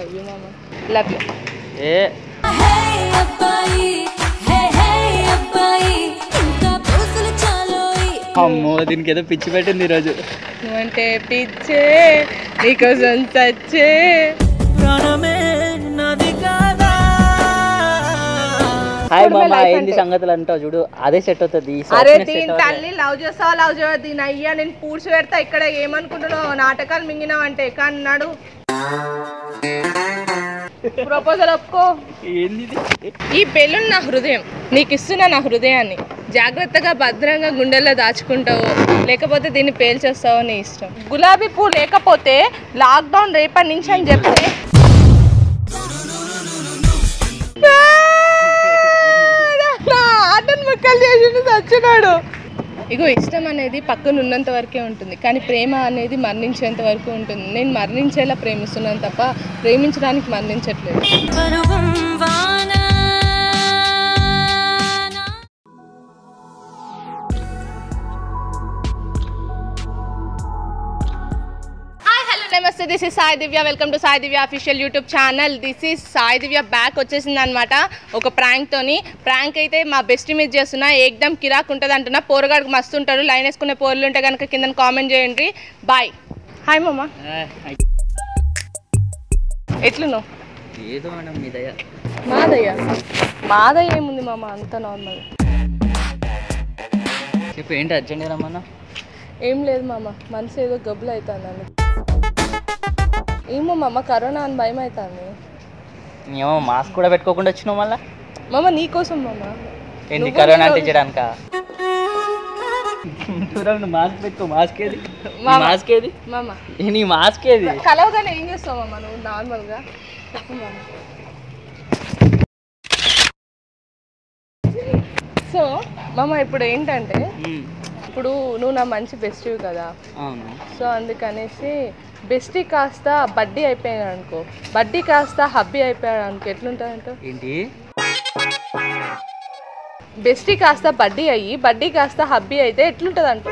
Love you మామ love you ఏ Hey అబ్బాయి హే హే అబ్బాయి ఇంకా పూసలు చాలోయి అమ్మో దీనికి ఏదో పిచ్చి పెట్టింది ఈరోజు నువ్వంటే పిచ్చే నీకోసం చచ్చే హాయ్ ఇప్పుడు మామ life ఏంది అంటే- సంగతులు అంటావు చూడు అదే సెట్ అవుతుంది ఈ అరే softness set దీని అవ్వట్లే. తల్లి లవ్ చేస్తావా లవ్ చేయవా దీని అయ్యా నేను పూడ్చి పెడతా ఇక్కడ ఏమనుకుంటున్నావు నాటకాలు మింగినావంటే కానీ నాడు ప్రపోజల్ ఒప్పుకో ఏంది ఇది? ఈ బెలూన్ నా హృదయం నీకు ఇస్తున్నా నా హృదయాన్ని జాగ్రత్తగా భద్రంగా గుండెల్లో దాచుకుంటావో లేకపోతే దీన్ని పేల్చేస్తావో నీ ఇష్టం గులాబీ పువ్వు లేకపోతే లాక్డౌన్ రేపటి నుంచి అని చెప్తే నా ఆటను ముక్కలు చేసి చచ్చినాడు ఇగో ఇష్టం అనేది పక్కన ఉన్నంత వరకే ఉంటుంది కానీ ప్రేమ అనేది మరణించేంత వరకు ఉంటుంది నేను మరణించేలా ప్రేమిస్తున్నాను తప్ప ప్రేమించడానికి మరణించట్లేదు పరువం వాన హాయ్ హలో నమస్తే this is Sai Divya welcome to Sai Divya official YouTube channel this is Sai Divya back వచ్చేసింది అనమాట ఒక ప్రాంక్ తోని ప్రాంక్ అయితే మా బెస్ట్ మీద చేస్తున్నా ఏకదమ్ కిరాక్ ఉంటుంది అంటున్నా పోరగాడికి మస్తు ఉంటారు లైన్ వేసుకునే పోర్లు ఉంటే కనుక కింద కామెంట్ చేయండి బాయ్ హాయ్ మమ్మ ఆ, హాయ్. ఎట్లున్నావు ఏదో మేడం మీ దయ మాదయ్య మాదయ్య ఏముంది మామ అంత నార్మల్ చెప్పు ఏంటి అర్జెంట్ రమ్మన్నా ఏం లేదు మామ మనసు ఏదో గబ్బులు అవుతుంది అని ఏమో మామ కరోనా అని భయం అవుతుంది ఏమో మాస్క్ కూడా పెట్టుకోకుండా వచ్చినావు మళ్ళా మామ నీకోసం మామ ఏంటి నువ్వు కరోనా నేను- అంటించడానిక మాస్క్ పెట్టుకో మాస్క్ ఏది నీ మామ. మాస్క్ ఏది మామ ఏ, నీ మాస్క్ ఏది కలవగానే ఏం చేస్తావు మామ నువ్వు నార్మల్గా చెప్పు మామ సో మామ ఇప్పుడు ఏంటంటే ఉమ్, ఇప్పుడు నువ్వు నా మంచి బెస్టివ్ కదా అవును సో అందుకనేసి బెస్టీ కాస్త బడ్డీ అయిపోయాడు అనుకో బడ్డీ కాస్త హబ్బీ అయిపోయాడు అనుకో ఎట్లుంటుంది అంటే ఏంటి బెస్టీ కాస్త బడ్డీ అయ్యి బడ్డీ కాస్త హబ్బీ అయితే ఎట్లుంటుంది అంటూ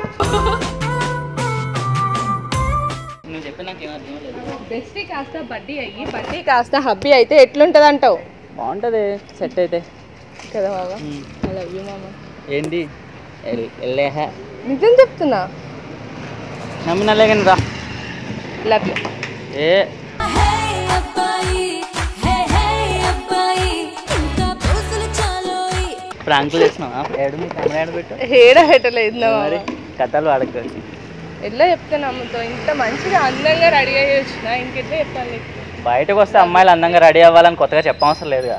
నువ్వు చెప్పి నాకు ఏం అర్థం లేదు బెస్టీ కాస్త బడ్డీ అయ్యి బడ్డీ కాస్త హబ్బీ అయితే ఎట్లుంటుంది అంటావు బాగుంటుంది సెట్ అయితే కదా మామ ఉమ్, ఐ లవ్ యూ మామ ఏంటి ఎల్- ఎల్లేహ నిజం చెప్తున్నా నమ్మినలే కానీ రా లవ్ యూ ఏ హే అబ్బాయి హే హే అబ్బాయి ఇంకా పూసలు చాలోయి ప్రాంకులు చేసినావా ఏడు మీ కెమెరా ఏడు పెట్టు హేడ హెట్టలేదు నా మరి మామ కథలు వాడకు ఎట్లా చెప్తే నమ్ముతావు ఇంత మంచిగా అందంగా రెడీ అయ్యి వచ్చిన ఇంకెట్లా చెప్పాలి నీకు బయటకు వస్తే అమ్మాయిలు అందంగా రెడీ అవ్వాలని కొత్తగా చెప్పవసరం లేదుగా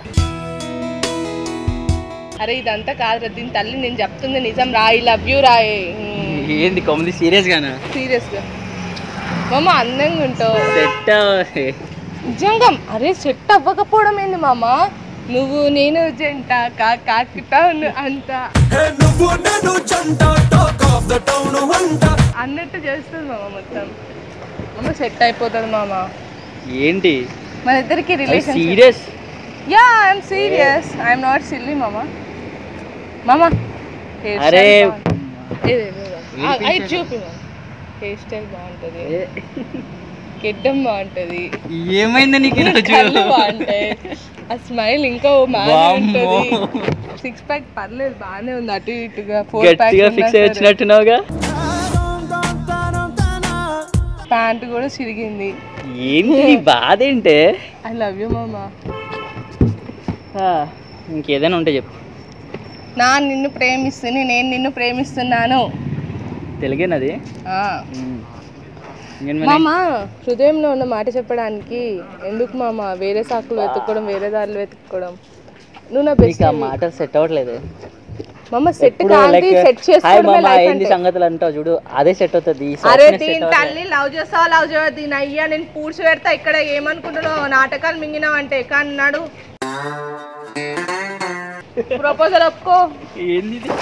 అరే ఇదంతా కాదురా దీని తల్లి నేను చెప్తుంది నిజం రా ఐ లవ్ యూ రాయ్ ఏంది కొమ్మిది సీరియస్ గానా సీరియస్గా మామ అందంగా ఉంటావు సెట్ నిజంగా అరే సెట్ అవ్వకపోవడం ఏంది మామ నువ్వు నేను జంట కా కాకుతా ను- అంత అన్నట్టు చేస్తుంది మామ మొత్తం మామ సెట్ అయిపోతుంది మామ ఏంటి మన ఇద్దరికి relation serious yeah I'm serious I'm not silly మామ మామ hair అరే style బాగుంది. ఇది, ఇది, ఇది. ఆ, అది చూపి మామ హెయిర్ స్టైల్ బాగుంటుంది గిడ్డం బాగుంటుంది ఏమైంది నీకు ఈరోజు? కళ్ళు బాగుంటాయి ఆ స్మైల్ ఇంకా ఓ మ్యాన్ వామ్మో. ఉంటుంది సిక్స్ ప్యాక్ పర్లేదు బాగానే ఉంది అటు ఇటుగా ఫోర్ ప్యాక్ గట్టిగా ఫిక్స్ అయి వచ్చినట్టున్నావుగా ప్యాంట్ కూడా చిరిగింది ఏంటి నీ బాధ ఏంటే ఐ లవ్ యూ మామా ఆ, ఇంకేదైనా ఉంటే చెప్పు నా నిన్ను ప్రేమిస్తుంది నేను నిన్ను ప్రేమిస్తున్నాను తెలుగేనది ఆ. ఇంకేం మరి? మామ హృదయంలో ఉన్న మాట చెప్పడానికి ఎందుకు మామ వేరే సాకులు వెతుక్కోవడం వేరే దారులు వెతుక్కోవడం నువ్వు నా బెస్ట్ నీకు ఆ మాట సెట్ అవ్వట్లేదు మామ సెట్ ఎప్పుడు కాదు like, సెట్ హాయ్ చేసుకోవడమే మామ లైఫ్ ఏంది అంటే సంగతులు అంటావు చూడు అదే సెట్ అవుతుంది ఈ అరే softness set దీని అవ్వట్లేదు. తల్లి లవ్ చేస్తావా లవ్ చేయవా దీని అయ్యా నేను పూడ్చి పెడతా ఇక్కడ ఏమనుకుంటున్నావు నాటకాలు మింగినావంటే కానీ నాడు ప్రపోజల్ ఒప్పుకో ఏంది ఇది?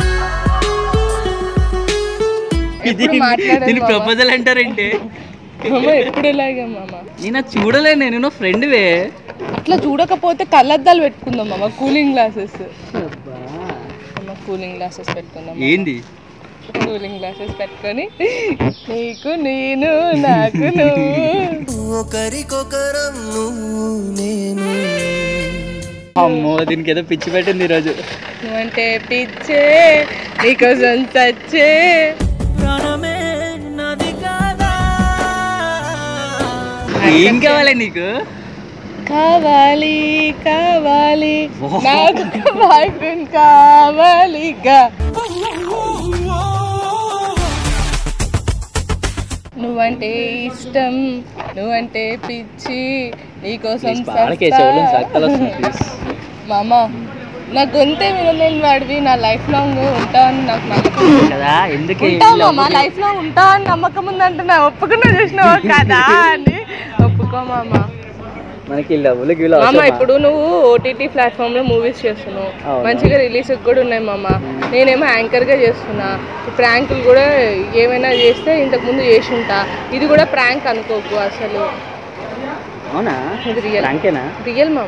ఎప్పుడు దీన్ని- మాట్లాడను దీన్ని మామ. ప్రపోజల్ అంటారంటే మామ ఎప్పుడు ఇలాగే మామ నేను అది చూడలే నేను ఫ్రెండ్వే అట్లా చూడకపోతే కళ్ళద్దాలు పెట్టుకుందాం మామ కూలింగ్ గ్లాసెస్ మామ కూలింగ్ గ్లాసెస్ పెట్టుకుందాం ఏంది కూలింగ్ గ్లాసెస్ పెట్టుకొని నీకు నేను నాకు నువ్వు ఒకరికొకరం నువ్వు నేను అమ్మో దీనికి ఏదో పిచ్చి పెట్టింది ఈరోజు నువ్వంటే పిచ్చే నీకోసం చచ్చే ప్రాణమే నది కాదా ఏం కావాలి నీకు కావాలి కావాలి ఓహో. నాకు బాయ్ ఫ్రెండ్ కావాలిగా నువ్వంటే ఇష్టం నువ్వంటే పిచ్చి నీకోసం ప్లీజ్ పాడకే చెవులు రక్తాలు వస్తున్నాయి ప్లీజ్ మామ నా గొంతే వినలేని వాడివి నా లైఫ్ లాంగ్ ఉంటావని నాకు నమ్మకం ఉంది. కదా ఎందుకు ఉంటావు మామ లైఫ్ లో ఉంటావు అని నమ్మకం ఉందంటే నా ఒప్పుకున్నా చూసినావు కదా అని ఒప్పుకో మామ మనకి లవ్లు గివ్లు మామ అవసరమా? ఇప్పుడు నువ్వు ఓటీటీ ప్లాట్ఫామ్ లో మూవీస్ చేస్తున్నావు అవునా. మంచిగా రిలీజ్ కూడా ఉన్నాయి మామ నేనేమో యాంకర్ గా చేస్తున్నా ప్రాంకులు కూడా ఏమైనా చేస్తే ఇంతకు ముందు చేసి ఉంటా ఇది కూడా ప్రాంక్ అనుకోకు అసలు అవునా ఇది రియల్ రంకేనా రియల్ మామ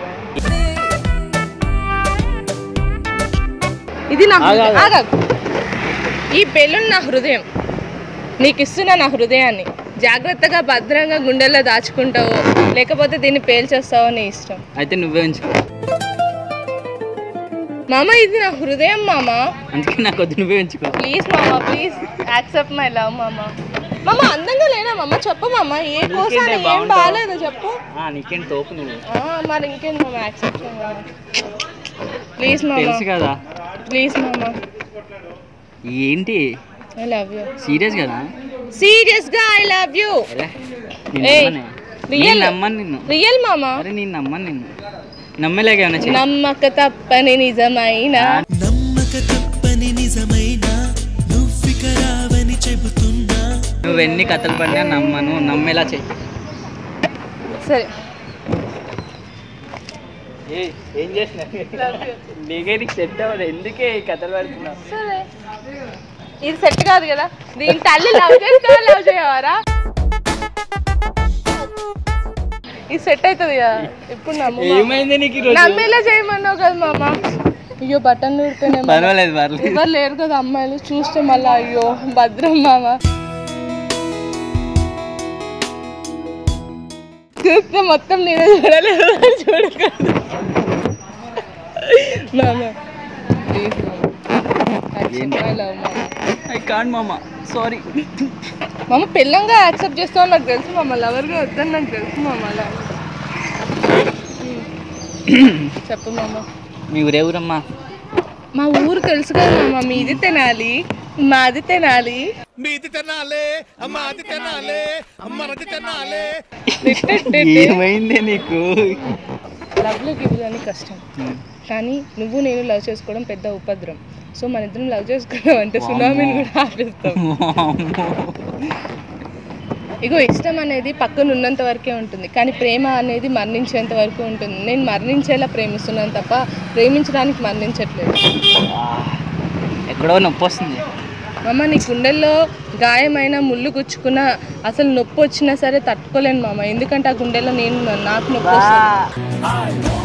ఇది నా ఆగు, హృదయం. ఆగు. ఆగు. ఈ బెలూన్ నా హృదయం నీకు ఇస్తున్నా నా హృదయాన్ని జాగ్రత్తగా భద్రంగా గుండెల్లో దాచుకుంటావో లేకపోతే దీన్ని పేల్చేస్తావో నీ ఇష్టం అయితే నువ్వే ఉంచుకో మామ ఇది నా హృదయం మామ అందుకే నాకు వద్దు నువ్వే ఉంచుకో ప్లీజ్ మామ ప్లీజ్ యాక్సెప్ట్ మై లవ్ మామ మామ అందంగా లేనా మామ చెప్పు మామ ఏ కోసం నీకేంటే ఏం బాగుంటావు? బాగాలేదో చెప్పు ఆ, నీకేంటి తోపు నువ్వు ఆ, మరి ఇంకేం మామ యాక్సెప్ట్ ప్లీజ్ మామ తెలుసు కదా ప్లీజ్ మామ ఏంటి ఐ లవ్ యూ సీరియస్ కదా సీరియస్ గా ఐ లవ్ యూ అరే, నేను ఏయ్, నమ్మనే. real. నేను నమ్మను నిన్ను రియల్ మామ అరే నేను నమ్మను నిన్ను నమ్మలేక ఏమైనా చెయ్యి. నమ్మక తప్పని నిజమైన నమ్మక తప్పని నిజమైనా నువ్విక రావని చెబుతున్నా నువ్వు ఎన్ని కథలు పడినా నమ్మను నమ్మేలా చెయ్యి సరే ఏం చేసిన నీకే నీకు సెట్ అవ్వదు ఎందుకే ఈ కథలు పడుతున్నావు సరే ఇది సెట్ కాదు కదా దీని తల్లి లవ్ చేస్తావా లవ్ చేయవారా ఇది సెట్ అవుతుంది కదా ఇప్పుడు నమ్ము మామ. ఏమైంది నీకు ఈరోజు నమ్మేలా చేయమన్నావు కదా మామ అయ్యో బటన్ ఊడిపోయినా పర్వాలేదు పర్లేదు ఎవరు లేరు కదా అమ్మాయిలు చూస్తే మళ్ళీ అయ్యో భద్రం మామ చూస్తే మొత్తం నేనే చూడలేదు చూడకూడదు మామ ప్లీజ్ మామ లవ్ మామ ఐ కాంట్ మామ సారీ మామ పెళ్ళంగా యాక్సెప్ట్ చేస్తావు నాకు తెలుసు మామ లవర్గా వద్దని నాకు తెలుసు మామ అలా చెప్పు మామ మీ ఊరే ఊరమ్మా మా ఊరు తెలుసు కదా మామ మీది తినాలి మాది తినాలి మీది తినాలే అమ్మాది తినాలే అమ్మరది తినాలే ఏమైంది నీకు లవ్లో గివ్వులని కష్టం కానీ నువ్వు నేను లవ్ చేసుకోవడం పెద్ద ఉపద్రం సో మన ఇద్దరం లవ్ చేసుకున్నాం అంటే సునామీని కూడా ఆపేస్తాం ఇగో ఇష్టం అనేది పక్కన ఉన్నంత వరకే ఉంటుంది కానీ ప్రేమ అనేది మరణించేంత వరకు ఉంటుంది నేను మరణించేలా ప్రేమిస్తున్నాను తప్ప ప్రేమించడానికి మరణించట్లేదు ఎక్కడో నొప్పి వస్తుంది మామ నీ గుండెల్లో గాయమైన ముళ్ళు గుచ్చుకున్న అసలు నొప్పి వచ్చినా సరే తట్టుకోలేను మామ ఎందుకంటే ఆ గుండెల్లో నేను ఉన్నాను. నాకు నొప్పి వస్తుంది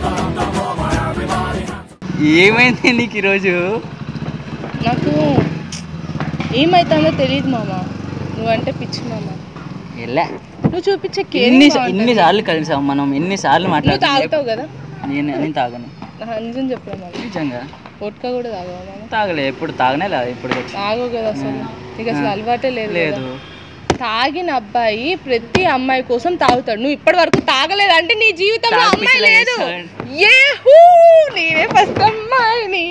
ఏమైంది నీకు ఈరోజు నాకు ఏమైతుందో తెలియదు మామ నువ్వంటే పిచ్చి మామ వెళ్ళా నువ్వు చూపించే ఎన్ని కేర్ ఎన్ని సార్లు కలిసాం మనం ఎన్ని సార్లు నువ్వు మాట్లాడుతాం తాగుతావు కదా నేను నేను తాగను నా నిజం చెప్పరా మామ నిజంగా వోడ్కా కూడా తాగవా మామ తాగలే ఎప్పుడు తాగనే లేదు ఇప్పుడు వచ్చి తాగవు కదా అసలు నీకు అసలు అలవాటే లేదు లేదు కదా. తాగిన అబ్బాయి ప్రతి అమ్మాయి కోసం తాగుతాడు నువ్వు ఇప్పటి వరకు తాగలేదు అంటే నీ జీవితంలో అమ్మాయి లేదు ఏ హూ నేనే ఫస్ట్ అమ్మాయిని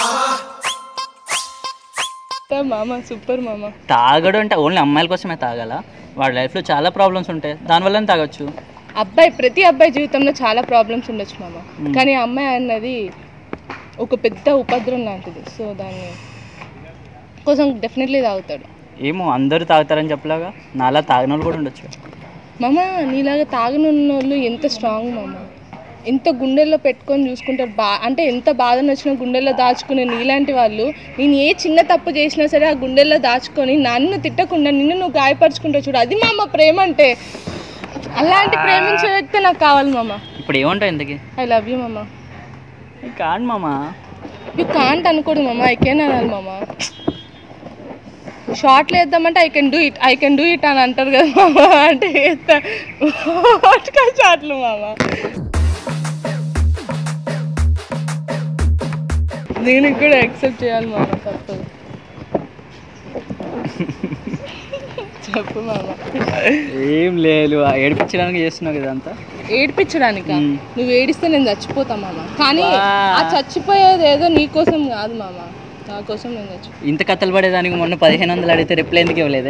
మామ సూపర్ మామ తాగడం అంటే ఓన్లీ అమ్మాయిల కోసమే తాగాల వాడి లైఫ్లో చాలా ప్రాబ్లమ్స్ ఉంటాయి దానివల్ల తాగొచ్చు అబ్బాయి ప్రతి అబ్బాయి జీవితంలో చాలా ప్రాబ్లమ్స్ ఉండొచ్చు మామ కానీ ఆ అమ్మాయి అన్నది ఒక పెద్ద ఉపద్రం లాంటిది సో దాన్ని కోసం డెఫినెట్లీ తాగుతాడు ఏమో అందరూ తాగుతారని చెప్పలాగా నాలా తాగిన వాళ్ళు కూడా ఉండొచ్చు మామ నీలాగా తాగనున్న వాళ్ళు ఎంత స్ట్రాంగ్ మామ ఎంత గుండెల్లో పెట్టుకొని చూసుకుంటారు బా అంటే ఎంత బాధ నచ్చినా గుండెల్లో దాచుకునే నీలాంటి వాళ్ళు నేను ఏ చిన్న తప్పు చేసినా సరే ఆ గుండెల్లో దాచుకొని నన్ను తిట్టకుండా నిన్ను నువ్వు గాయపరుచుకుంటావు చూడు అది మామ ప్రేమ అంటే అలాంటి ప్రేమించే వ్యక్తి నాకు కావాలి మామ ఇప్పుడు ఏముంటాయి ఇంతకి ఐ లవ్ యూ మామ కాదు మామ యూ కాంట్ అనుకోడు మామ ఐ కెన్ అనాలి మామ షార్ట్లు వేద్దామంటే I can do it I can do it అని అంటారు కదా మామ అంటే వేస్తా వాటికా షార్ట్లు మామ దీనికి కూడా యాక్సెప్ట్ చేయాలి మామ తప్పదు చెప్పు మామ ఏం లేదు ఏడిపించడానికి చేస్తున్నావు కదా అంతా ఏడిపించడానిక మ్మ్. నువ్వు ఏడిస్తే నేను చచ్చిపోతా మామ కానీ వా. ఆ చచ్చిపోయేది ఏదో నీ కోసం కాదు మామ నా కోసం నేను చచ్చిపో ఇంత కథలు పడేదానికి మొన్న పదిహేను వందలు అడిగితే రిప్లై ఎందుకు ఇవ్వలేదే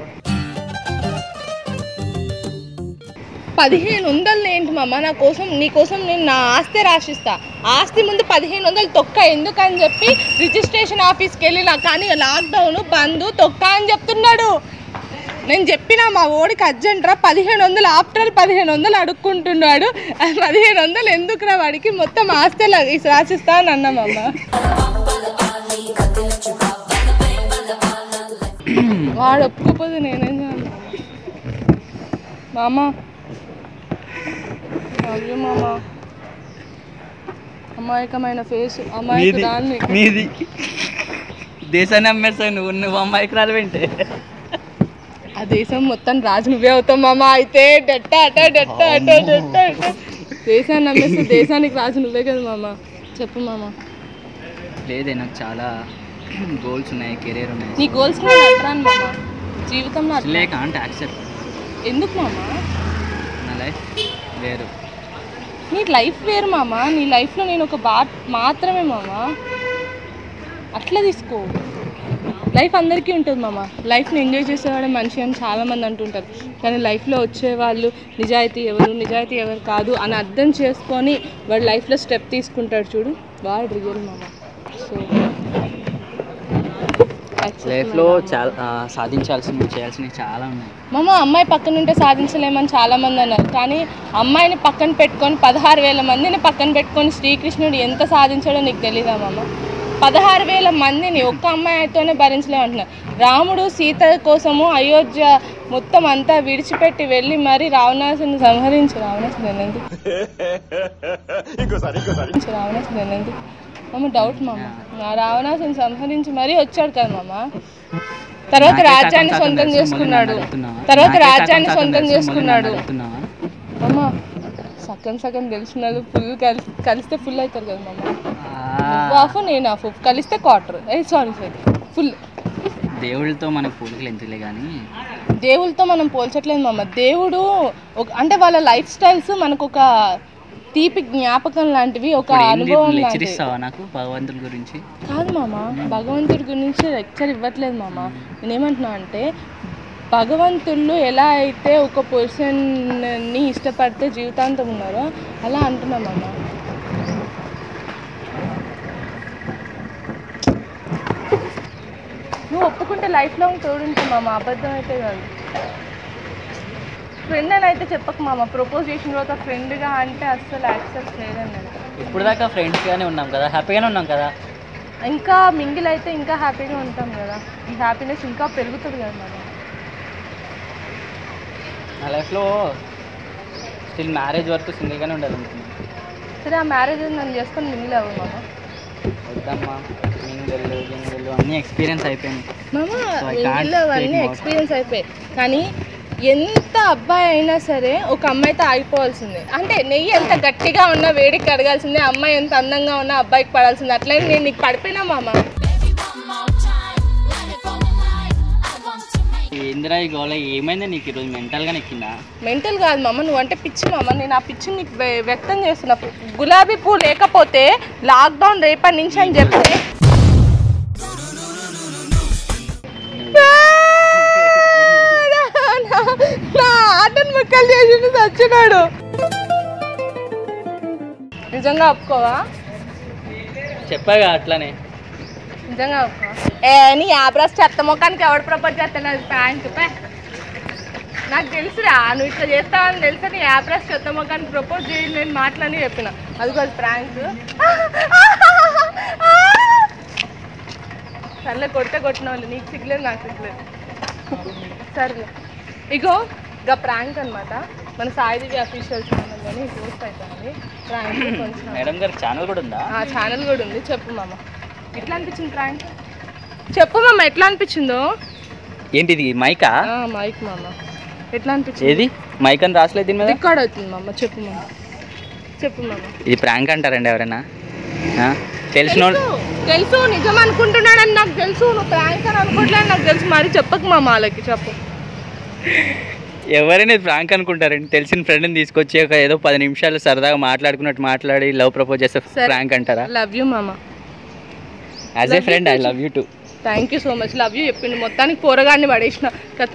పదిహేను వందలు ఏంటి మామ నా కోసం నీ కోసం నేను నా ఆస్తి రాసిస్తా ఆస్తి ముందు పదిహేను వందలు తొక్క ఎందుకని చెప్పి రిజిస్ట్రేషన్ ఆఫీస్కి వెళ్ళినా కానీ లాక్డౌన్ బంద్ తొక్క అని చెప్తున్నాడు నేను చెప్పిన మా ఓడికి అర్జెంట్ రా పదిహేను వందలు ఆఫ్టర్ పదిహేను వందలు అడుక్కుంటున్నాడు ఆ పదిహేను వందలు ఎందుకు రా వాడికి మొత్తం ఆస్తి లా- ఈ రాసిస్తా అని అన్నామమ్మ వాడు ఒప్పుకోపోతే నేనేం చేయాలి మామ అయ్యో మామ అమాయకమైన ఫేస్ మీది అమాయకురాల్ని మీది దేశాన్ని అమ్మేస్తావు నువ్వు నువ్వు అమ్మాయికి రాలేంటే ఆ దేశం మొత్తం రాజు నువ్వే అవుతావు మామ అయితే డెట్ట అట డెట్ట అట డెట్ట అట దేశాన్ని నమ్మేస్తే దేశానికి రాజు నువ్వే కదా మామ చెప్పు మామ లేదే నాకు చాలా గోల్స్ ఉన్నాయి కెరీర్ ఉన్నాయి నీ గోల్స్ నేను అట్రాను మామ జీవితంలో అట్రా. లేక అంటే యాక్సెప్ట్ ఎందుకు మామ నా లైఫ్ వేరు నీ లైఫ్ వేరు మామ నీ లైఫ్లో నేను ఒక బా మాత్రమే మామ అట్లా తీసుకో లైఫ్ అందరికీ ఉంటుంది మామ లైఫ్ని ఎంజాయ్ చేసేవాడే మనిషి అని చాలామంది అంటుంటారు కానీ లైఫ్లో వచ్చేవాళ్ళు నిజాయితీ ఎవరు నిజాయితీ ఎవరు కాదు అని అర్థం చేసుకొని వాడు లైఫ్లో స్టెప్ తీసుకుంటాడు చూడు వాడు రియల్ మామ సో లైఫ్లో చాలా ఆ, సాధించాల్సినవి చేయాల్సినవి చాలా ఉన్నాయి మామ అమ్మాయి పక్కన ఉంటే సాధించలేమని చాలా మంది అన్నారు కానీ అమ్మాయిని పక్కన పెట్టుకొని పదహారు వేల మందిని పక్కన పెట్టుకొని శ్రీకృష్ణుడు ఎంత సాధించాడో నీకు తెలీదా మామ పదహారు వేల మందిని ఒక్క అమ్మాయితోనే భరించలేమంటున్నారు రాముడు సీత కోసము అయోధ్య మొత్తం అంతా విడిచిపెట్టి వెళ్ళి మరి రావణాసుని సంహరించి రావణాసుని ఎందుకు రావణాసుని ఎందుకు మామ డౌట్ మామ నా రావణాసుని సంహరించి మరీ వచ్చాడు కదా మామ తర్వాత నాకే రాజ్యాన్ని సగం సగం సొంతం తెలుసు, మళ్ళీ చేసుకున్నాడు నన్ను అడుగుతున్నావా? తర్వాత నాకే సగం రాజ్యాన్ని సగం సొంతం తెలుసు, మళ్ళీ చేసుకున్నాడు నన్ను అడుగుతున్నావా? అమ్మ సగం సగం తెలిసిన వాళ్ళు ఫుల్ కలిసి కలిస్తే ఫుల్ అవుతారు కదా మమ్మ నువ్వు ఆ, ఆఫ్ నేను ఆఫ్ కలిస్తే క్వార్టర్ ఏ సారీ సారీ ఫుల్ దేవుళ్ళతో మనకు పోలికలు ఎందుకులే కానీ దేవుళ్ళతో మనం పోల్చట్లేదు మమ్మ దేవుడు ఒక అంటే వాళ్ళ లైఫ్ స్టైల్స్ మనకు ఒక తీపి జ్ఞాపకం లాంటివి ఒక అనుభవం లాంటివి హెచ్చరిస్తావా నాకు భగవంతుడి గురించి కాదు మామ భగవంతుడి గురించి లెక్చర్ ఇవ్వట్లేదు మామ నేనేమంటున్నా అంటే భగవంతుళ్ళు ఎలా అయితే ఒక పర్సన్ని ఇష్టపడితే జీవితాంతం ఉన్నారో అలా అంటున్నా మామ నువ్వు ఒప్పుకుంటే లైఫ్ లాంగ్ తోడుంటావు మామ అబద్ధం అయితే కాదు ఫ్రెండ్ అని అయితే చెప్పకు మామ ప్రపోజ్ చేసిన తర్వాత ఫ్రెండ్గా అంటే అస్సలు యాక్సెప్ట్ చేయలేను నేను ఇప్పుడు దాకా ఫ్రెండ్స్గానే ఉన్నాం కదా హ్యాపీగానే ఉన్నాం కదా ఇంకా మింగిల్ అయితే ఇంకా హ్యాపీగా ఉంటాం కదా ఈ హ్యాపీనెస్ ఇంకా పెరుగుతుంది కదా మనం నా లైఫ్లో స్టిల్ మ్యారేజ్ వరకు సింగిల్గానే ఉండాలనుకున్నాను సరే ఆ మ్యారేజ్ నన్ను చేసుకొని మింగిల్ అవ్వు మామ వద్దమ్మా మింగళ్ళు గింగళ్ళు అన్నీ ఎక్స్పీరియన్స్ అయిపోయింది మామ So I can't మింగిల్ అవన్నీ take more. ఎక్స్పీరియన్స్ అయిపోయాయి కానీ ఎంత అబ్బాయి అయినా సరే ఒక అమ్మాయితో ఆగిపోవాల్సిందే అంటే నెయ్యి ఎంత గట్టిగా ఉన్నా వేడికి కడగాల్సిందే అమ్మాయి ఎంత అందంగా ఉన్నా అబ్బాయికి పడాల్సిందే అట్లనే నేను నీకు పడిపోయినా మామ ఏందిరా ఈ గోళ ఏమైంది నీకు ఈరోజు మెంటల్గా నెక్కిందా మెంటల్ కాదు మామ నువ్వు అంటే పిచ్చి మామ నేను ఆ పిచ్చి నీకు వ్య- వ్యక్తం చేస్తున్నా గులాబీ పువ్వు లేకపోతే లాక్డౌన్ రేపటి నుంచి అని చెప్తే నా ఆటను ముక్కలు చేసి చచ్చినాడు నిజంగా ఒప్పుకోవా చెప్పాగా అట్లానే నిజంగా ఒప్పుకోవా ఏ నీ యాబ్రాస్ చెత్త ముఖానికి ఎవడు ప్రపోజ్ చేస్తాను అది ప్యాంట్ పే నాకు తెలుసురా నువ్వు ఇట్లా చేస్తావని తెలుసా నీ యాబ్రాస్ చెత్త ముఖానికి ప్రపోజ్ చేయి నేను మాటలని చెప్పిన అది కాదు ప్రాంక్ సర్లే కొడితే కొట్టిన వాళ్ళు నీకు సిగ్లేదు నాకు సిగ్లేదు సర్లే ఇగో ఇక ప్రాంక్ అనమాట మన సాయిదేవి అఫీషియల్ ఛానల్ అని పోస్ట్ అవుతుంది ప్రాంక్ కొంచెం మేడం గారి ఛానల్ కూడా ఉందా ఆ ఛానల్ కూడా ఉంది చెప్పు మామ ఎట్లా అనిపించింది ప్రాంక్ చెప్పు మామ ఎట్లా అనిపించిందో ఏంటిది మైకా ఆ, మైక్ మామ ఎట్లా అనిపించింది ఏది మైక్ అని రాసలేదు దీని మీద రికార్డ్ అవుతుంది మామ చెప్పు మామ చెప్పు మామ ఇది ప్రాంక్ అంటారండి ఎవరైనా ఆ? తెలిసిన వాళ్ళు- తెలుసు తెలుసు నిజం అనుకుంటున్నాడని నాకు తెలుసు నువ్వు ప్రాంక్ అని అనుకోవట్లేదు నాకు తెలుసు మరి చెప్పకు మామ వాళ్ళకి చెప్పు ఎవరైనా ఇది ప్రాంక్ అనుకుంటారండి తెలిసిన ఫ్రెండ్ని తీసుకొచ్చి ఒక ఏదో పది నిమిషాలు సరదాగా మాట్లాడుకున్నట్టు మాట్లాడి లవ్ ప్రపోజ్ చేస్తే సరే. ప్రాంక్ అంటారా లవ్ యూ మామ as a Love you friend I too. Love you too thank you so much love you చెప్పిండు మొత్తానికి పోరగాడిని పడేసిన కథ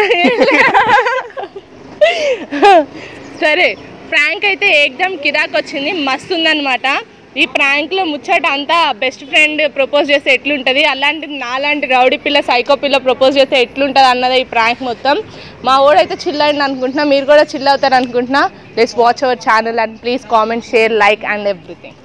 సరే ప్రాంక్ అయితే ఏకదమ్ కిరాక్ వచ్చింది మస్తు ఉందన్నమాట ఈ ప్రాంక్లో ముచ్చట అంతా బెస్ట్ ఫ్రెండ్ ప్రపోజ్ చేస్తే ఎట్లుంటుంది అలాంటిది నాలాంటి రౌడీ పిల్ల సైకో పిల్ల ప్రపోజ్ చేస్తే ఎట్లుంటుంది అన్నదే ఈ ప్రాంక్ మొత్తం మా ఓడైతే చిల్ అయింది అనుకుంటున్నా మీరు కూడా చిల్ అవుతారు అనుకుంటున్నా let's watch our channel and please comment share like and everything